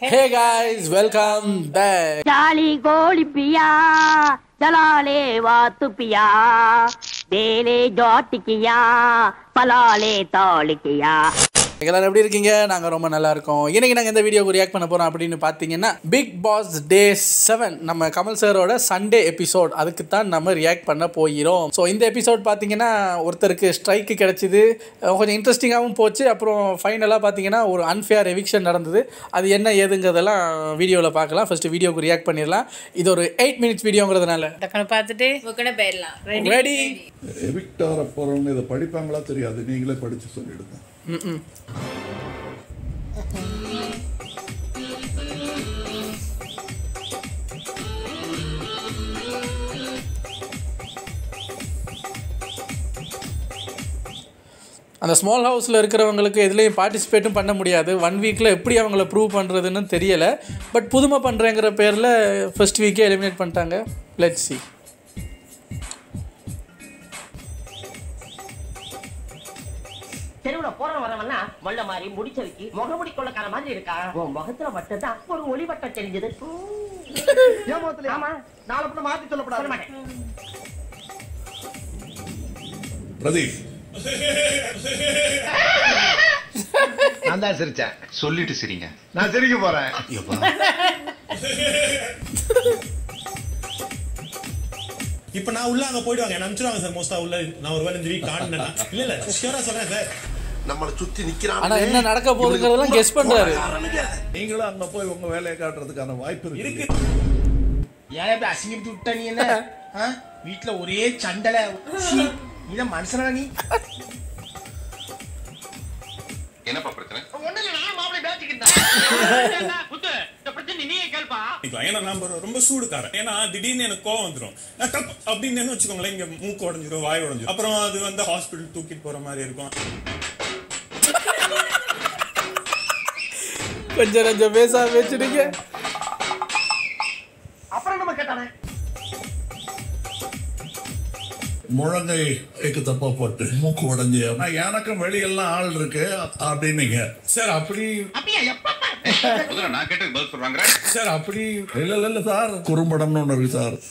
Hey guys, welcome back. जाली गोली पिया जलाले वातु पिया बेले जॉट किया पलाले तौल किया எல்லாரும் எப்படி இருக்கீங்க நாங்க ரொம்ப நல்லா இருக்கோம் இன்னைக்கு நாங்க இந்த வீடியோக்கு ரியாக்ட் பண்ண போறோம் அப்படின்னு பாத்தீங்கன்னா பிக் பாஸ் டே செவன் நம்ம கமல் சாரோட சண்டே எபிசோட் அதுக்கு தான் நம்ம ரியாக்ட் பண்ண போகிறோம் ஸோ இந்த எபிசோட் பார்த்தீங்கன்னா ஒருத்தருக்கு ஸ்ட்ரைக்கு கிடைச்சிது அஹ் கொஞ்சம் இன்ட்ரெஸ்டிங்காகவும் போச்சு அப்புறம் ஃபைனலாக பார்த்தீங்கன்னா ஒரு அன்ஃபேர் எவிக்ஷன் நடந்தது அது என்ன ஏதுங்கிறதெல்லாம் வீடியோவில் பார்க்கலாம் ஃபர்ஸ்ட் வீடியோக்கு ரியாக்ட் பண்ணிடலாம் இது ஒரு எயிட் மினிட்ஸ் வீடியோங்கிறதுனால டக்குனு பார்த்துட்டு புக்குன்னு போயிடலாம் ரெடி எவிக்ட் ஆகிற போகிறவங்க இதை படிப்பாங்களா தெரியாது நீங்களே படித்து சொல்லிடுங்க அந்த ஸ்மால் ஹவுஸில் இருக்கிறவங்களுக்கு எதுலேயும் பார்ட்டிசிபேட்டும் பண்ண முடியாது ஒன் வீக்கில் எப்படி அவங்கள ப்ரூவ் பண்ணுறதுன்னு தெரியலை பட் புதுமை பண்ணுறேங்கிற பேரில் ஃபர்ஸ்ட் வீக்கே எலிமினேட் பண்ணிட்டாங்க லெட் சி தெருவுல போற வரவன்னா மொள்ள மாதிரி முடிச்சதுக்கு முகமுடி கொள்ளக்கார மாதிரி இருக்கா உன் முகத்துல மட்டும்தான் ஒரு ஒளி வட்டம் தெரிஞ்சது ஆமா நாளை கூட மாத்தி சொல்லப்படாது சொல்ல மாட்டேன் பிரதீப் நான் தான் சிரிச்சேன் சொல்லிட்டு சிரிங்க நான் சிரிக்க போறேன் இப்ப நான் உள்ள அங்க போயிடுவாங்க என்ன அனுப்பிச்சிருவாங்க சார் மோஸ்டா உள்ள நான் ஒரு வேலை இந்த வீக் காணுனா இல்ல இல்ல ஷியரா சொல்றேன் சார் நம்மளை சுத்தி நிக்கிறான் ஆனால் என்ன நடக்க போகுதுங்கிறதெல்லாம் கெஸ் பண்ணுறாரு நீங்களும் அங்கே போய் உங்கள் வேலையை காட்டுறதுக்கான வாய்ப்பு இருக்கு ஏன் இப்படி அசிங்கப்பட்டு விட்ட நீ என்ன ஆ? வீட்ல ஒரே சண்டல சீ, நீ தான் மனுஷனா நீ என்னப்பா பிரச்சனை ஒண்ணு இல்ல நான் மாப்பிளை பேசிக்கிட்டேன் புத்து இந்த பிரச்சனை நீயே கேள்ப்பா பண்ணிக்கலாம். ஏன்னா நான் ஒரு- ரொம்ப சூடுக்காரன் ஏன்னா திடீர்னு எனக்கு கோவம் வந்துரும் நான் டப் அப்படின்னு வச்சுக்கோங்களேன் இங்க மூக்கு உடஞ்சிரும் வாய் உடஞ்சிரும் அப்புறம் அது வந்து ஹாஸ்பிட்டல் தூக்கிட்டு போற மாதிரி இருக்கும் கொஞ்சம் கொஞ்சம் பேச வச்சுடுங்க அப்புறம் நம்ம கேட்டானே முழங்கை ஏக்கு தப்பா போட்டு மூக்கு உடஞ்சி ஆனால் எனக்கும் வெளியெல்லாம் ஆள் இருக்கு அப்படின்னீங்க சார் அப்படி அப்படியா எப்ப முதல்ல நான் கேட்டதுக்கு பதில் சொல்றாங்க சார் அப்படி இல்லை இல்லை இல்லை சார் குறும்படம்னு ஒன்று இருக்கு சார்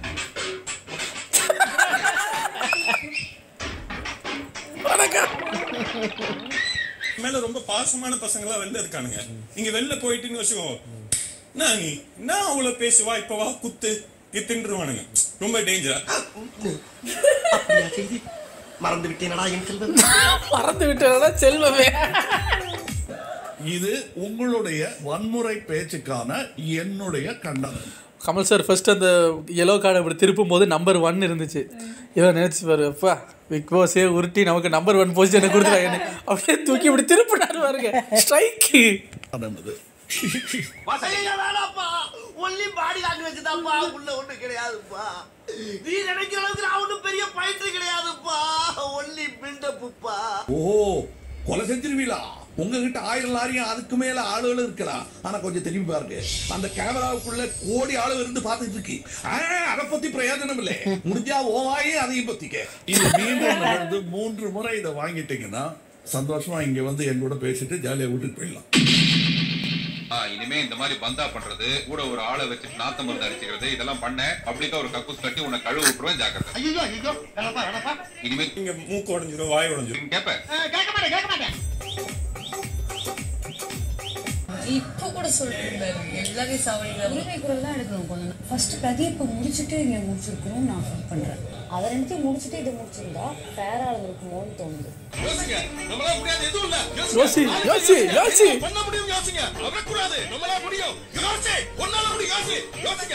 மேல ரொம்ப பாசமான பசங்க எல்லாம் வெளில இருக்கானுங்க நீங்க வெளில போயிட்டுன்னு வச்சுக்கோ நான் நீ நான் அவ்வளவு பேசுவா இப்ப வா குத்து கித்துன்றுவானுங்க ரொம்ப டேஞ்சரா அப்படியா செய்தி மறந்து விட்டேனடா என் செல்வன் மறந்து விட்டா செல்வமே இது உங்களுடைய வன்முறை பேச்சுக்கான என்னுடைய கண்டனம் கமல் சார் ஃபர்ஸ்ட் அந்த எல்லோ கார்டை இப்படி திருப்பும் போது நம்பர் ஒன் இருந்துச்சு இவன் நினச்சி பாரு அப்பா பிக் பாஸே உருட்டி நமக்கு நம்பர் ஒன் பொசிஷனை கொடுத்துருக்காங்க அப்படியே தூக்கி இப்படி திருப்பினாரு பாருங்க ஸ்ட்ரைக்கு நடந்தது வேணாப்பா ஒன்லி பாடி லாங்குவேஜ் தான்ப்பா உள்ள ஒண்ணு கிடையாதுப்பா நீ நினைக்கிற அளவுக்கு நான் ஒண்ணும் பெரிய பயிற்று கிடையாதுப்பா ஒன்லி பில்டப்புப்பா ஓ கொலை செஞ்சிருவீங்களா உங்ககிட்ட ஆயிரம் லாரியும் அதுக்கு மேல ஆளுகளும் இருக்கலாம் ஆனா கொஞ்சம் திரும்பி பாருங்க அந்த கேமராவுக்குள்ள கோடி ஆளு இருந்து பார்த்துட்டு இருக்கு ஆ, அதை பத்தி பிரயோஜனம் இல்லை முடிஞ்சா ஓவாயே அதையும் பத்திக்க இது மீண்டும் நடந்து மூன்று முறை இதை வாங்கிட்டீங்கன்னா சந்தோஷமா இங்க வந்து என் கூட பேசிட்டு ஜாலியா வீட்டுக்கு போயிடலாம் ஆ, இனிமே இந்த மாதிரி பந்தா பண்றது கூட ஒரு ஆளை வச்சுட்டு நாத்த மருந்து அடிச்சுக்கிறது இதெல்லாம் பண்ண அப்படித்தான் ஒரு கக்கூஸ் கட்டி உன்னை கழுவு விட்டுருவேன் ஜாக்கிரதை ஐயோ ஐயோ வேணப்பா வேணப்பா இனிமே இங்க மூக்கு உடஞ்சிரும் வாய் உடஞ்சிரும் கேப்ப கேட்க மாட்டேன் கேட்க மாட்டேன் இப்போ கூட சொல்றேன் எல்லாரையும் சாவடிக்கலாம் உரிமை குரல் தான் எடுக்கணும் கொஞ்சம் ஃபர்ஸ்ட் பிரதீப் முடிச்சுட்டு இங்கே முடிச்சிருக்கணும் நான் ஃபீல் பண்ணுறேன் அதை ரெண்டுத்தையும் முடிச்சுட்டு இது முடிச்சிருந்தா ஃபேராக இருந்திருக்குமோன்னு தோணுது நம்மளால முடியாது எதுவும் இல்ல யோசி யோசி யோசி பண்ண முடியும் யோசிங்க அவரக்கூடாது நம்மளால முடியும் யோசி ஒன்னால முடியும் யோசி யோசிங்க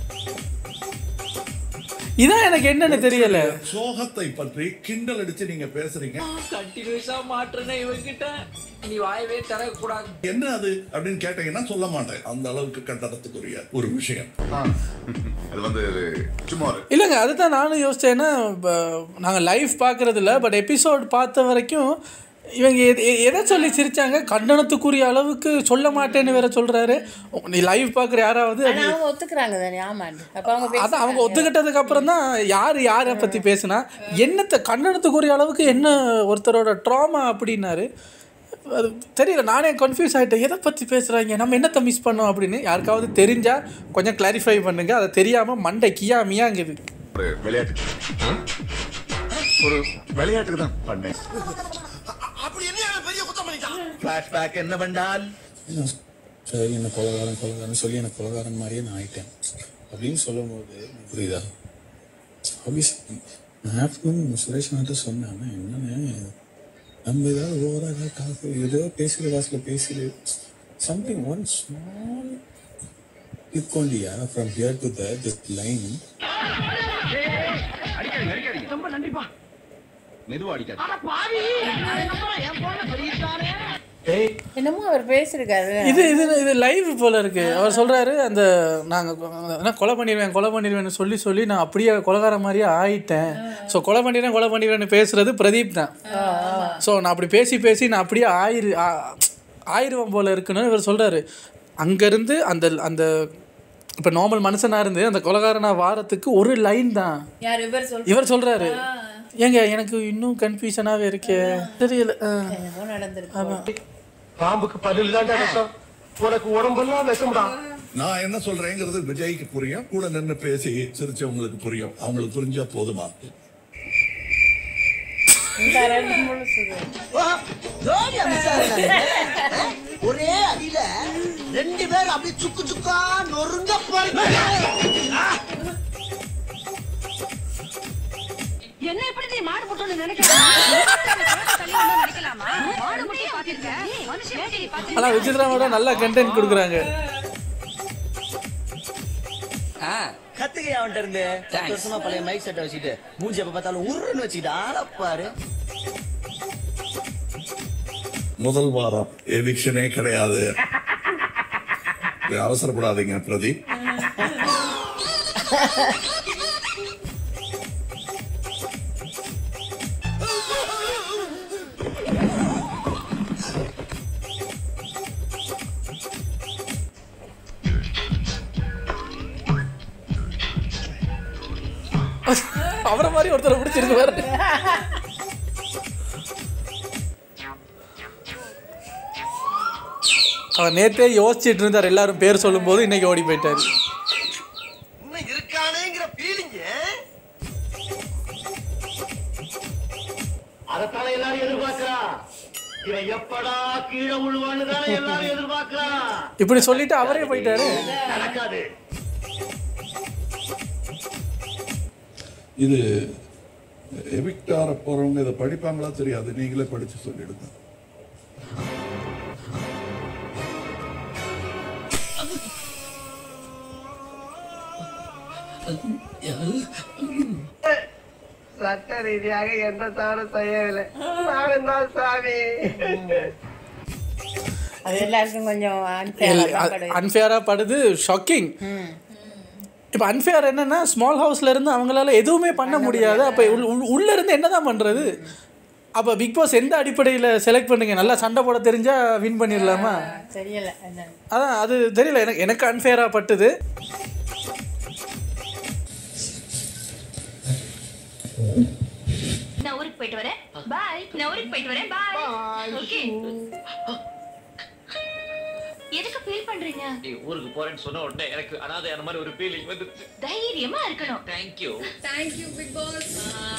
இதான் எனக்கு என்னன்னு தெரியல சோகத்தை பற்றி கிண்டல் அடிச்சு நீங்க பேசுறீங்க கண்டினியூஸா மாற்றுன இவங்கிட்ட நீ வாயவே தரக்கூடாது என்ன அது அப்படின்னு கேட்டீங்கன்னா சொல்ல மாட்டேன் அந்த அளவுக்கு கண்டனத்துக்குரிய ஒரு விஷயம் அது வந்து சும்மா ஒரு இல்லைங்க அதுதான் நானும் யோசிச்சேன்னா நாங்கள் லைவ் பார்க்கறது இல்லை பட் எபிசோட் பார்த்த வரைக்கும் இவங்க எத- எ- எதை சொல்லி சிரிச்சாங்க கண்டனத்துக்குரிய அளவுக்கு சொல்ல மாட்டேன்னு வேற சொல்றாரு நீ லைவ் பார்க்குற யாராவது அது ஆனால் அவங்க ஒத்துக்கிறாங்க தானே ஆமாம் அப்போ அவங்க அதான் அவங்க ஒத்துக்கிட்டதுக்கு அப்புறம் தான் யார் யாரை பற்றி பேசுனா என்னத்தை கண்டனத்துக்குரிய அளவுக்கு என்ன ஒருத்தரோட ட்ராமா அப்படின்னாரு அது தெரியல நானே கன்ஃபியூஸ் ஆகிட்டேன் எதை பற்றி பேசுகிறாங்க நம்ம என்னத்தை மிஸ் பண்ணோம் அப்படின்னு யாருக்காவது தெரிஞ்சால் கொஞ்சம் கிளாரிஃபை பண்ணுங்க அதை தெரியாமல் மண்டை கியா மியாங்குது ஒரு விளையாட்டு ஒரு விளையாட்டுக்கு தான் பண்ணேன் அப்படி என்ன பெரிய குத்தம் பண்ணிட்டான் பிளாஷ்பேக் என்ன பண்ணால் சரி என்ன கொலகாரன் கொலகாரன் சொல்லி எனக்கு கொலகாரன் மாதிரியே நான் ஆயிட்டேன் அப்படின்னு சொல்லும்போது புரியுதா ஆப்வியஸ்லி நான் ஆஃப்டர்நூன் சுரேஷ் கிட்ட சொன்னேன் ஆனா என்னன்னு நம்ம ஏதாவது ஓவரா ஏதாவது காசு ஏதோ பேசுகிற காசில் பேசுது சம்திங் ஒன் ஸ்மால் கிளிக் ஒன்லியா from here to the just line அடிக்காதீங்க அடிக்காதீங்க ரொம்ப நன்றிப்பா மெதுவா அடிக்காது அட பாவி என் போன சொல்லிட்டானே என்னமோ அவர் பேசிருக்காரு இது இது இது லைவ் போல இருக்கு அவர் சொல்றாரு அந்த நாங்கள் கொலை பண்ணிடுவேன் கொலை பண்ணிடுவேன்னு சொல்லி சொல்லி நான் அப்படியே கொலைகார மாதிரியே ஆயிட்டேன் ஸோ கொலை பண்ணிடுவேன் கொலை பண்ணிடுவேன்னு பேசுறது பிரதீப் தான் ஸோ நான் அப்படி பேசி பேசி நான் அப்படியே ஆயிரு ஆ- ஆயிருவேன் போல இருக்குன்னு இவர் சொல்றாரு அங்கேருந்து அந்த அந்த இப்போ நார்மல் மனுஷனா இருந்து அந்த கொலைகாரனா வாரத்துக்கு ஒரு லைன் தான் யார் இவர் சொல் இவர் சொல்றாரு ஏங்க எனக்கு இன்னும் கன்ஃபியூஷனாகவே இருக்கே தெரியல ஆ. என்னமோ நடந்திருக்கு பாம்புக்கு பதில் தான் கஷ்டம் உனக்கு உடம்பெல்லாம் விஷம்டா நான் என்ன சொல்றேங்கிறது விஜய்க்கு புரியும் கூட நின்னு பேசி சிரிச்சவங்களுக்கு புரியும் அவங்களுக்கு புரிஞ்சா போதுமா இந்த ரெண்டு மூணு சுது ஜோடியா மிஸ் ஆகுறாங்க. ஒரே அடியில ரெண்டு பேரும் அப்படியே சுக்கு சுக்கா நொறுங்க போறீங்க என்ன எப்படி நீ மாடு போட்டோன்னு நினைக்கிறேன் நினைக்கலாமா மாடு போட்டு பாத்திருக்கேன் மனுஷன் வேட்டையை பார்த்து ஆனால் விசித்ராவோட நல்ல கண்டென்ட் கொடுக்குறாங்க கத்துக்கையா அவன்கிட்ட இருந்து பத்து வருஷமா பழைய மைக் செட்டை வச்சுட்டு மூஞ்சி எப்ப பார்த்தாலும் உருன்னு வச்சுக்கிட்டு ஆளப்பாரு முதல் வாரம் எவிக்ஷனே கிடையாது அவசரப்படாதீங்க பிரதீப் அவரை மாதிரி ஒருத்தரை பிடிச்சிருக்கு பாரு அவர் நேத்தே யோசிச்சுட்டு இருந்தார் எல்லாரும் பேர் சொல்லும்போது இன்னைக்கு ஓடி போயிட்டாரு இன்னும் இருக்கானேங்கிற ஃபீலிங் அதத்தால எல்லாரும் எதிர்பார்க்கிறா இவன் எப்படா கீழே விழுவான்னு தானே எல்லாரும் எதிர்பார்க்கிறா இப்படி சொல்லிட்டு அவரே போயிட்டாரு நடக்காது இது எவிக்டார போறவங்க இதை படிப்பாங்களா தெரியாது நீங்களே படிச்சு சொல்லிடுங்க சட்ட ரீதியாக எந்த தவறு செய்யவில்லை நானும் தான் சாமி அது எல்லாருக்கும் கொஞ்சம் unfair ஆ தான் படுது. அன்ஃபேராக படுது ஷாக்கிங் இப்போ அன்ஃபேர் என்னன்னா ஸ்மால் ஹவுஸ்ல இருந்து அவங்களால எதுவுமே பண்ண முடியாது அப்போ உள்ள இருந்து என்னதான் பண்றது அப்போ பிக் பாஸ் எந்த அடிப்படையில் செலக்ட் பண்ணுங்க நல்லா சண்டை போட தெரிஞ்சா வின் பண்ணிடலாமா தெரியல என்ன அதான் அது தெரியல எனக்கு எனக்கு அன்ஃபேராக பட்டுது நான் ஊருக்கு போயிட்டு வரேன் பாய் நான் ஊருக்கு போயிட்டு வரேன் பாய் ஓகே எதுக்கு ஃபீல் பண்றீங்க நீ ஊருக்கு போறேன்னு சொன்ன உடனே எனக்கு அனாதை அந்த மாதிரி ஒரு ஃபீலிங் வந்துருச்சு தைரியமா இருக்கணும் தேங்க்யூ தேங்க்யூ பிக் பாஸ்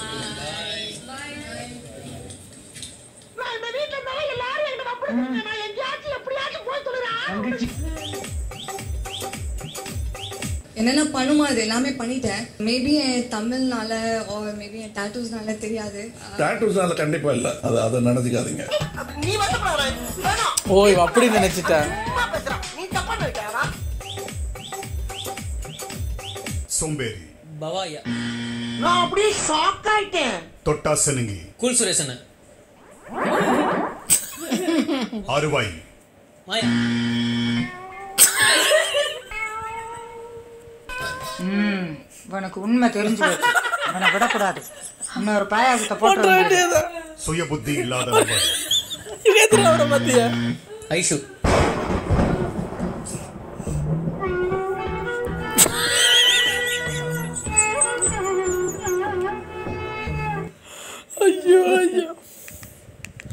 நான் இந்த வீட்டுல இருந்தாலும் எல்லாரும் என்கிட்ட வம்பிழுப்பாங்க. நான் எங்கேயாச்சும் எப்படியாச்சும் போய் சொல்லுறேன் என்னென்ன பண்ணுமோ அது எல்லாமே பண்ணிட்டேன் மேபி என் தமிழ்னால ஆர் மேபி என் டாட்டூஸ்னால தெரியாது டாட்டூஸால கண்டிப்பா இல்ல அது அதை நினைச்சுக்காதீங்க நீ வந்து வேணாம் ஓ இவ அப்படி நினைச்சிட்டேன் சும்மா பேசுறான் நீ தப்பா நினைக்கிறா சோம்பேறி பவாயா நான் அப்படியே ஷாக் ஆயிட்டேன் தொட்டாசனங்கி கூல் சுரேசன் அருவாய் மாயா ம் உனக்கு உண்மை தெரிஞ்சு போச்சு உன்னை விடக்கூடாது இன்னொரு பாயாசத்தை போட்டுற போட்டு வேண்டியதுதான். சுய புத்தி இல்லாத நபர் எதுல அவரை பத்தியா ஐஷு ஐயோ ஐயோ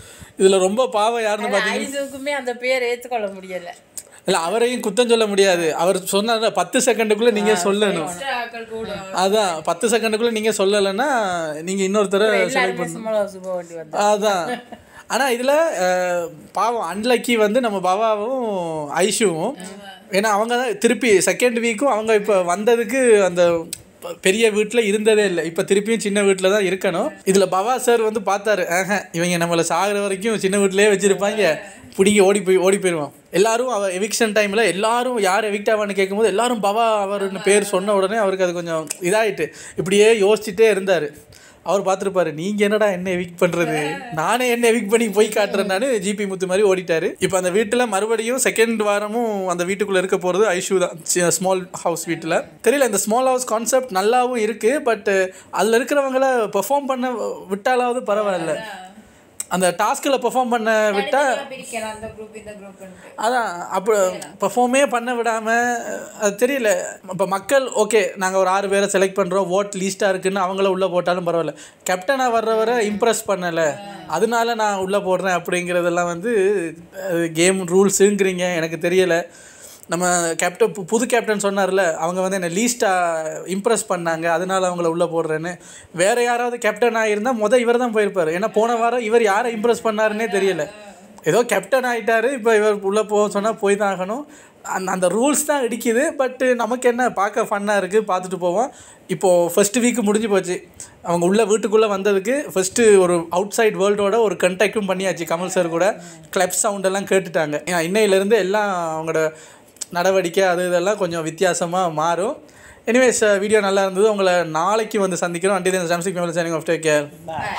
இதில் ரொம்ப பாவம் யாருன்னு பார்த்தீங்கன்னா ஐசுக்குமே அந்த பேர் ஏத்துக்கொள்ள முடியல இல்லை அவரையும் குத்தம் சொல்ல முடியாது அவர் சொன்னார்ல பத்து செகண்டுக்குள்ளே நீங்கள் சொல்லணும் extra ஆட்கள் கூட அதான் பத்து செகண்டுக்குள்ளே நீங்கள் சொல்லலைன்னா நீங்கள் இன்னொருத்தரை செலக்ட் எல்லாருமே பண்ணணும் சும்மா சுப வண்டி வந்து அதான் ஆனால் இதில் பாவம் அன்லக்கி வந்து நம்ம பவாவும் ஐஷுவும் ஏன்னா அவங்க தான் திருப்பி செகண்ட் வீக்கும் அவங்க இப்போ வந்ததுக்கு அந்த ப- பெரிய வீட்டில் இருந்ததே இல்லை இப்போ திருப்பியும் சின்ன வீட்டில் தான் இருக்கணும் இதில் பவா சார் வந்து பார்த்தாரு ஆஹ இவங்க நம்மளை சாகுற வரைக்கும் சின்ன வீட்டிலேயே வச்சுருப்பாங்க பிடிங்கி ஓடி போய் ஓடி போயிடுவான் எல்லாரும் அவர் எவிக்ஷன் டைமில் எல்லாரும் யார் எவிக்ட் ஆவான்னு கேட்கும்போது எல்லாரும் பவா அவர்னு பேர் சொன்ன உடனே அவருக்கு அது கொஞ்சம் இதாயிட்டு இப்படியே யோசிச்சுட்டே இருந்தார் அவர் பார்த்துருப்பாரு நீங்கள் என்னடா என்ன எவிக் பண்ணுறது நானே என்ன எவிக் பண்ணி போய் காட்டுறேன்னு ஜிபி முத்து மாதிரி ஓடிட்டாரு இப்போ அந்த வீட்டில் மறுபடியும் செகண்ட் வாரமும் அந்த வீட்டுக்குள்ளே இருக்க போகிறது ஐஷு தான் ஸ்மால் ஹவுஸ் வீட்டில் தெரியல இந்த ஸ்மால் ஹவுஸ் கான்செப்ட் நல்லாவும் இருக்குது பட் அதில் இருக்கிறவங்கள பெர்ஃபார்ம் பண்ண விட்டாலாவது பரவாயில்ல அந்த டாஸ்கில் பெர்ஃபார்ம் பண்ண விட்டால் பிரிக்கலாம் அந்த குரூப் இந்த குரூப் அதான் அப்போ பெர்ஃபார்மே பண்ண விடாமல் அது தெரியல இப்போ மக்கள் ஓகே நாங்கள் ஒரு ஆறு பேரை செலக்ட் பண்ணுறோம் ஓட் லீஸ்ட்டாக இருக்குன்னு அவங்கள உள்ளே போட்டாலும் பரவாயில்ல கேப்டனாக வர்றவரை இம்ப்ரெஸ் பண்ணலை அதனால நான் உள்ளே போடுறேன் அப்படிங்கிறதெல்லாம் வந்து கேம் ரூல்ஸுங்கிறீங்க எனக்கு தெரியலை நம்ம கேப்டன் பு- புது கேப்டன் சொன்னார்ல அவங்க வந்து என்னை லீஸ்ட்டாக இம்ப்ரெஸ் பண்ணாங்க அதனால அவங்கள உள்ளே போடுறேன்னு வேறு யாராவது கேப்டன் ஆகியிருந்தால் மொதல் இவர் தான் போயிருப்பார் ஏன்னா போன வாரம் இவர் யாரை இம்ப்ரெஸ் பண்ணாருன்னே தெரியல ஏதோ கேப்டன் ஆகிட்டாரு இப்போ இவர் உள்ளே போக சொன்னால் போய் தான் ஆகணும் அந்த அந்த ரூல்ஸ் தான் இடிக்குது பட்டு நமக்கு என்ன பார்க்க ஃபன்னாக இருக்குது பார்த்துட்டு போவோம் இப்போது ஃபஸ்ட்டு வீக் முடிஞ்சு போச்சு அவங்க உள்ள வீட்டுக்குள்ளே வந்ததுக்கு ஃபஸ்ட்டு ஒரு அவுட் சைட் வேர்ல்டோட ஒரு கண்டெக்டும் பண்ணியாச்சு கமல் சார் கூட கிளப் சவுண்டெல்லாம் கேட்டுட்டாங்க ஏன்னா இன்னையிலேருந்து எல்லாம் அவங்களோட நடவடிக்கை அது இதெல்லாம் கொஞ்சம் வித்தியாசமாக மாறும் எனிவேஸ் வீடியோ நல்லா இருந்தது உங்களை நாளைக்கு வந்து சந்திக்கிறோம் அண்டி தென் சாம்சிக் மேலே சேனிங் ஆஃப் டேக் கேர்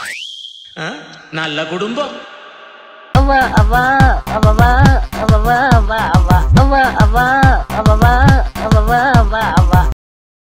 நல்ல குடும்பம் அவ அவ அவ அவ அவ அவ அவ அவ அவ